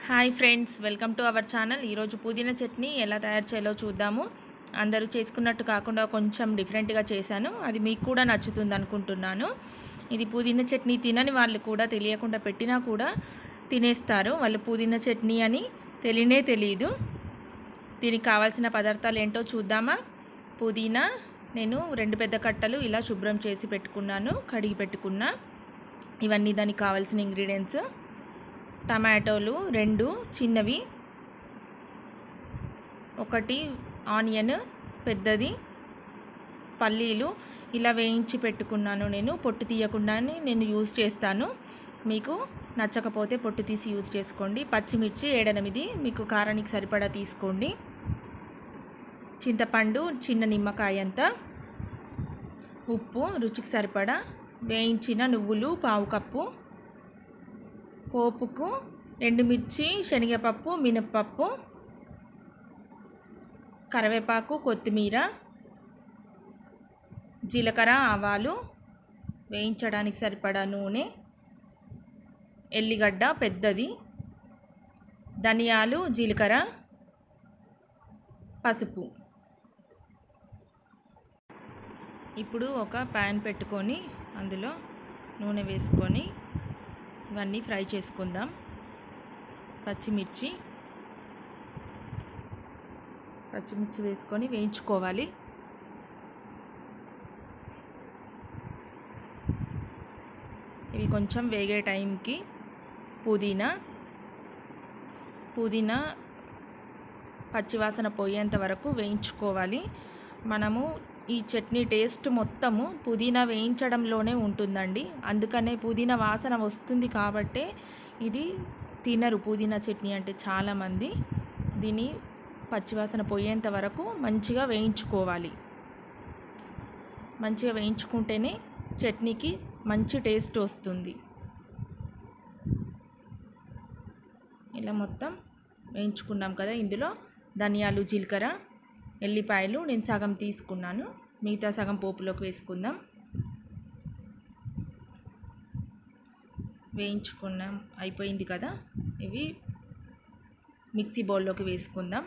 hi friends welcome to our channel ఈరోజు పుదీనా చట్నీ ఎలా తయారు చేయాలో చూద్దాము అందరూ చేసుకున్నట్టు కాకుండా కొంచెం డిఫరెంట్గా చేశాను అది మీకు కూడా నచ్చుతుంది అనుకుంటున్నాను ఇది పుదీనా చట్నీ తినని వాళ్ళు కూడా తెలియకుండా పెట్టినా కూడా తినేస్తారు వాళ్ళు పుదీనా చట్నీ అని తెలియనే తెలియదు దీనికి కావాల్సిన పదార్థాలు ఏంటో చూద్దామా పుదీనా నేను రెండు పెద్ద కట్టలు ఇలా శుభ్రం చేసి పెట్టుకున్నాను కడిగి పెట్టుకున్నా ఇవన్నీ దానికి కావాల్సిన ఇంగ్రీడియంట్స్ టమాటోలు రెండు చిన్నవి ఒకటి ఆనియన్ పెద్దది పల్లీలు ఇలా వేయించి పెట్టుకున్నాను నేను పొట్టు తీయకుండానే నేను యూజ్ చేస్తాను మీకు నచ్చకపోతే పొట్టు తీసి యూజ్ చేసుకోండి పచ్చిమిర్చి ఏడెనిమిది మీకు కారానికి సరిపడా తీసుకోండి చింతపండు చిన్న నిమ్మకాయ అంత ఉప్పు రుచికి సరిపడా వేయించిన నువ్వులు పావు కప్పు పోపుకు ఎండుమిర్చి శనగపప్పు మినప్పప్పు కరివేపాకు కొత్తిమీర జీలకర్ర ఆవాలు వేయించడానికి సరిపడా నూనె ఎల్లిగడ్డ పెద్దది ధనియాలు జీలకర్ర పసుపు ఇప్పుడు ఒక ప్యాన్ పెట్టుకొని అందులో నూనె వేసుకొని ఇవన్నీ ఫ్రై చేసుకుందాం పచ్చిమిర్చి పచ్చిమిర్చి వేసుకొని వేయించుకోవాలి ఇవి కొంచెం వేగే టైంకి పుదీనా పుదీనా పచ్చివాసన పోయేంత వరకు వేయించుకోవాలి మనము ఈ చట్నీ టేస్ట్ మొత్తము పుదీనా వేయించడంలోనే ఉంటుందండి అందుకనే పుదీనా వాసన వస్తుంది కాబట్టే ఇది తినరు పుదీనా చట్నీ అంటే చాలామంది దీన్ని పచ్చివాసన పోయేంత వరకు మంచిగా వేయించుకోవాలి మంచిగా వేయించుకుంటేనే చట్నీకి మంచి టేస్ట్ వస్తుంది ఇలా మొత్తం వేయించుకున్నాం కదా ఇందులో ధనియాలు జీలకర్ర ఎల్లిపాయలు నేను సగం తీసుకున్నాను మిగతా సగం పోపులోకి వేసుకుందాం వేయించుకున్నాం అయిపోయింది కదా ఇవి మిక్సీ బౌల్లోకి వేసుకుందాం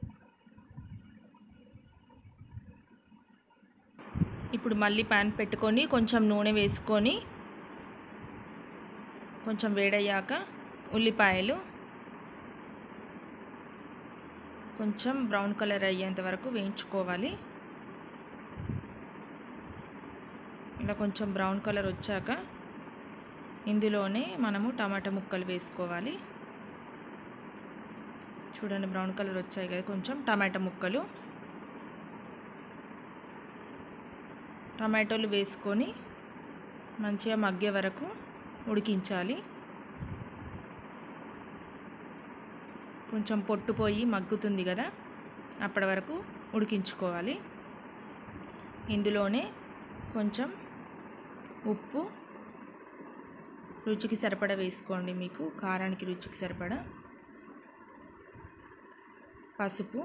ఇప్పుడు మళ్ళీ ప్యాన్ పెట్టుకొని కొంచెం నూనె వేసుకొని కొంచెం వేడయ్యాక ఉల్లిపాయలు కొంచెం బ్రౌన్ కలర్ అయ్యేంత వరకు వేయించుకోవాలి ఇలా కొంచెం బ్రౌన్ కలర్ వచ్చాక ఇందులోనే మనము టమాటా ముక్కలు వేసుకోవాలి చూడండి బ్రౌన్ కలర్ వచ్చాయి కదా కొంచెం టమాటా ముక్కలు టమాటోలు వేసుకొని మంచిగా మగ్గే వరకు ఉడికించాలి కొంచెం పొట్టు పోయి మగ్గుతుంది కదా అప్పటి వరకు ఉడికించుకోవాలి ఇందులోనే కొంచెం ఉప్పు రుచికి సరిపడా వేసుకోండి మీకు కారానికి రుచికి సరిపడా పసుపు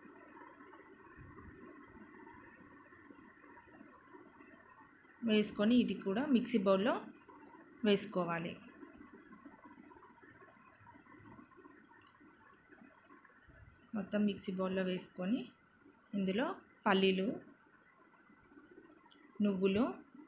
వేసుకొని ఇది కూడా మిక్సీ బౌల్లో వేసుకోవాలి మొత్తం మిక్సీ బౌల్లో వేసుకొని ఇందులో పల్లీలు నువ్వులు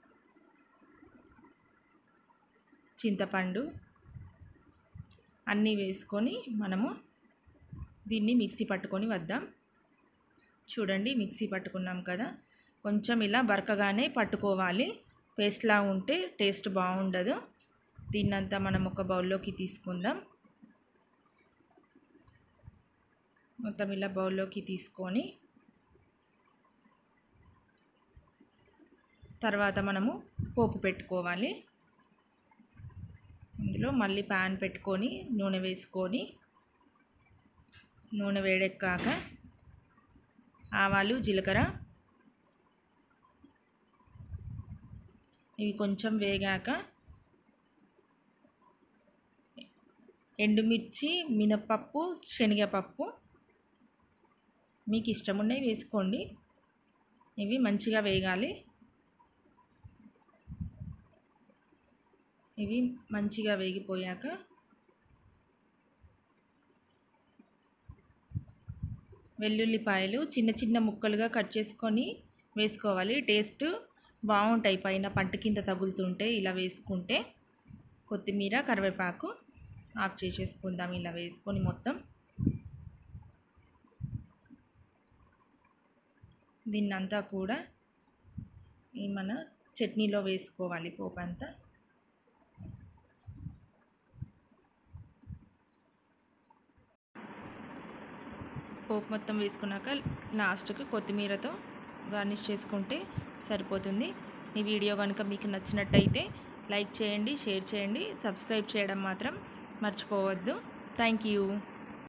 చింతపండు అన్నీ వేసుకొని మనము దీన్ని మిక్సీ పట్టుకొని వద్దాం చూడండి మిక్సీ పట్టుకున్నాం కదా కొంచెం ఇలా బరకగానే పట్టుకోవాలి పేస్ట్లా ఉంటే టేస్ట్ బాగుండదు దీన్నంతా మనం ఒక బౌల్లోకి తీసుకుందాం మొత్తం ఇలా బౌల్లోకి తీసుకొని తర్వాత మనము పోపు పెట్టుకోవాలి ఇందులో మళ్ళీ ప్యాన్ పెట్టుకొని నూనె వేసుకొని నూనె వేడెక్కాక ఆవాలు జీలకర్ర ఇవి కొంచెం వేగాక ఎండుమిర్చి మినపప్పు శనగపప్పు మీకు ఇష్టం ఉన్నవి వేసుకోండి ఇవి మంచిగా వేగాలి ఇవి మంచిగా వేగిపోయాక వెల్లుల్లిపాయలు చిన్న చిన్న ముక్కలుగా కట్ చేసుకొని వేసుకోవాలి టేస్ట్ బాగుంటాయి పైన పంట కింద తగులుతుంటే ఇలా వేసుకుంటే కొత్తిమీర కరివేపాకు ఆఫ్ చేసేసుకుందాం ఇలా వేసుకొని మొత్తం దీన్నంతా కూడా ఈ మన చట్నీలో వేసుకోవాలి పోపు అంతా పోపు మొత్తం వేసుకున్నాక లాస్ట్కి కొత్తిమీరతో గార్నిష్ చేసుకుంటే సరిపోతుంది ఈ వీడియో కనుక మీకు నచ్చినట్టయితే లైక్ చేయండి షేర్ చేయండి సబ్స్క్రైబ్ చేయడం మాత్రం మర్చిపోవద్దు థ్యాంక్ యూ